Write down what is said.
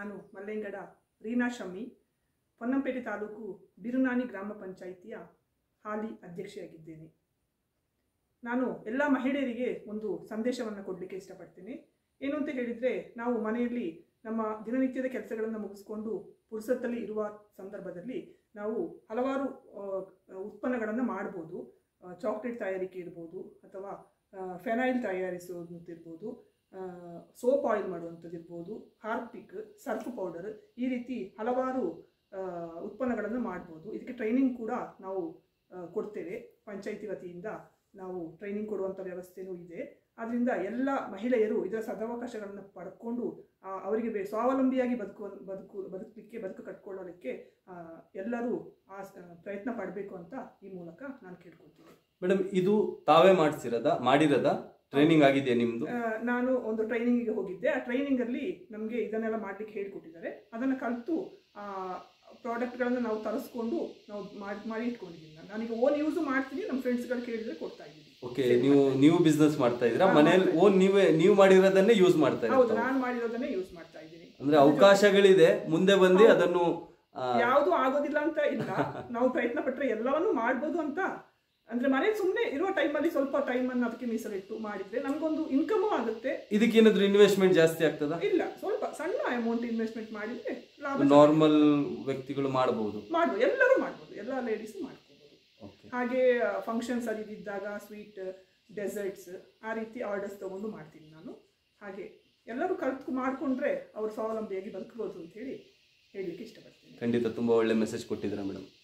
ನಾನು ಮಲ್ಲೆಂಗಡ ರೀನಾ ಶಮ್ಮಿ ಪೊನ್ನಂಪೇಟೆ ತಾಲೂಕು ಬಿರುನಾನಿ ಗ್ರಾಮ ಪಂಚಾಯಿತಿಯ ಹಾಲಿ ಅಧ್ಯಕ್ಷೆಯಾಗಿದ್ದೇನೆ ನಾನು ಎಲ್ಲ ಮಹಿಳೆಯರಿಗೆ ಒಂದು ಸಂದೇಶವನ್ನು ಕೊಡಲಿಕ್ಕೆ ಇಷ್ಟಪಡ್ತೇನೆ ಏನು ಅಂತ ಹೇಳಿದರೆ ನಾವು ಮನೆಯಲ್ಲಿ ನಮ್ಮ ದಿನನಿತ್ಯದ ಕೆಲಸಗಳನ್ನು ಮುಗಿಸ್ಕೊಂಡು ಪುರುಸತ್ತಲ್ಲಿ ಇರುವ ಸಂದರ್ಭದಲ್ಲಿ ನಾವು ಹಲವಾರು ಉತ್ಪನ್ನಗಳನ್ನು ಮಾಡ್ಬೋದು ಚಾಕ್ಲೇಟ್ ತಯಾರಿಕೆ ಇರ್ಬೋದು ಅಥವಾ ಫೆನೈಲ್ ತಯಾರಿಸುವಂತಿರ್ಬೋದು ಸೋಪ್ ಆಯಿಲ್ ಮಾಡುವಂಥದ್ದು ಇರ್ಬೋದು ಹಾರ್ಪಿಕ್ ಸರ್ಫ್ ಪೌಡರ್ ಈ ರೀತಿ ಹಲವಾರು ಆ, ಉತ್ಪನ್ನಗಳನ್ನು ಮಾಡ್ಬೋದು ಇದಕ್ಕೆ ಟ್ರೈನಿಂಗ್ ಕೂಡ ನಾವು ಆ, ಕೊಡ್ತೇವೆ ಪಂಚಾಯಿತಿ ವತಿಯಿಂದ ನಾವು ಟ್ರೈನಿಂಗ್ ಕೊಡುವಂಥ ವ್ಯವಸ್ಥೆನೂ ಇದೆ ಆದ್ದರಿಂದ ಎಲ್ಲ ಮಹಿಳೆಯರು ಇದರ ಸದವಕಾಶಗಳನ್ನು ಪಡ್ಕೊಂಡು ಆ, ಅವರಿಗೆ ಬೇ ಸ್ವಾವಲಂಬಿಯಾಗಿ ಬದುಕುವ ಬದುಕು ಬದುಕಲಿಕ್ಕೆ ಬದುಕು ಕಟ್ಕೊಳ್ಳಲಿಕ್ಕೆ ಆ, ಎಲ್ಲರೂ ಆ ಸ- ಪ್ರಯತ್ನ ಪಡಬೇಕು ಅಂತ ಈ ಮೂಲಕ ನಾನು ಕೇಳ್ಕೊಳ್ತೀನಿ ಮೇಡಮ್ ಇದು ತಾವೇ ಮಾಡಿಸಿರದ ಮಾಡಿರದ ಟ್ರೈನಿಂಗ್ ಆಗಿದೆಯಾ ನಿಮ್ದು ಆ, ನಾನು ಒಂದು ಟ್ರೈನಿಂಗಿಗೆ ಹೋಗಿದ್ದೆ ಆ ಟ್ರೈನಿಂಗಲ್ಲಿ ನಮಗೆ ಇದನ್ನೆಲ್ಲ ಮಾಡಲಿಕ್ಕೆ ಹೇಳಿಕೊಟ್ಟಿದ್ದಾರೆ ಅದನ್ನು ಕಲಿತು ಆ ಪ್ರಾಡಕ್ಟ್ಗಳನ್ನು ನಾವು ತರಿಸ್ಕೊಂಡು ನಾವು ಮಾಡಿ ಮಾಡಿ ಇಟ್ಕೊಂಡಿದ್ದೀನಿ ನಾನು ನಾನೀಗ ಓನ್ ಯೂಸು ಮಾಡ್ತೀನಿ ನಮ್ಮ ಫ್ರೆಂಡ್ಸ್ಗಳು ಕೇಳಿದ್ರೆ ಕೊಡ್ತಾ ಇದ್ದೀನಿ ಓಕೆ ನೀವು ನೀವು ಬಿಸ್ನೆಸ್ ಮಾಡ್ತಾ ಇದ್ದೀರಾ ಹಾ, ಮನೆಯಲ್ಲಿ ಮಾಡ್ತಾ ಓನ್ ನೀವೇ ನೀವು ಮಾಡಿರೋದನ್ನೇ ಯೂಸ್ ಮಾಡ್ತಾ ಹೌದು ಇದ್ದೀರಾ ನಾನು ಮಾಡಿರೋದನ್ನೇ ಯೂಸ್ ಮಾಡ್ತಾ ಇದ್ದೀನಿ ಅಂದ್ರೆ ಅವಕಾಶಗಳಿದೆ ಮುಂದೆ ಬಂದು ಅದನ್ನು ಆ, ಯಾವುದು ಆಗೋದಿಲ್ಲ ಅಂತ ಇಲ್ಲ ನಾವು ಪ್ರಯತ್ನ ಪಟ್ಟರೆ ಎಲ್ಲವನ್ನೂ ಮಾಡ್ಬೋದು ಅಂತ ಅಂದ್ರೆ ಮನೇಲಿ ಸುಮ್ಮನೆ ಇರುವ ಟೈಮಲ್ಲಿ ಸ್ವಲ್ಪ ಟೈಮನ್ನು ಅದಕ್ಕೆ ಮೀಸಲಿಟ್ಟು ಮಾಡಿದ್ರೆ ನಮಗೊಂದು ಇನ್ಕಮು ಆಗುತ್ತೆ ಇದಕ್ಕೇನಾದ್ರೂ ಇನ್ವೆಸ್ಟ್ಮೆಂಟ್ ಜಾಸ್ತಿ ಆಗ್ತದಾ ಇಲ್ಲ ಸ್ವಲ್ಪ ಸಣ್ಣ ಅಮೌಂಟ್ ಇನ್ವೆಸ್ಟ್ಮೆಂಟ್ ಮಾಡಿದ್ರೆ ಲಾಭ ನಾರ್ಮಲ್ ವ್ಯಕ್ತಿಗಳು ಮಾಡಬಹುದು ಮಾಡ್ಬೋದು ಎಲ್ಲರೂ ಮಾಡ್ಬೋದು ಎಲ್ಲ ಲೇಡೀಸು ಮಾಡ್ಕೋಬೋದು ಓಕೆ ಹಾಗೆ ಫಂಕ್ಷನ್ಸ್ ಅಲ್ಲಿ ಇದ್ದಾಗ ಸ್ವೀಟ್ ಡೆಸರ್ಟ್ಸ್ ಆ ರೀತಿ ಆರ್ಡರ್ಸ್ ತಗೊಂಡು ಮಾಡ್ತೀನಿ ನಾನು ಹಾಗೆ ಎಲ್ಲರೂ ಕಲ್ತು ಮಾಡಿಕೊಂಡ್ರೆ ಅವರು ಸ್ವಾವಲಂಬಿಯಾಗಿ ಬದುಕಬಹುದು ಅಂತ ಹೇಳಿ ಹೇಳಲಿಕ್ಕೆ ಇಷ್ಟಪಡ್ತೀನಿ ಖಂಡಿತ ತುಂಬಾ ಒಳ್ಳೆ ಮೆಸೇಜ್ ಕೊಟ್ಟಿದ್ದೀರಾ ಮೇಡಮ್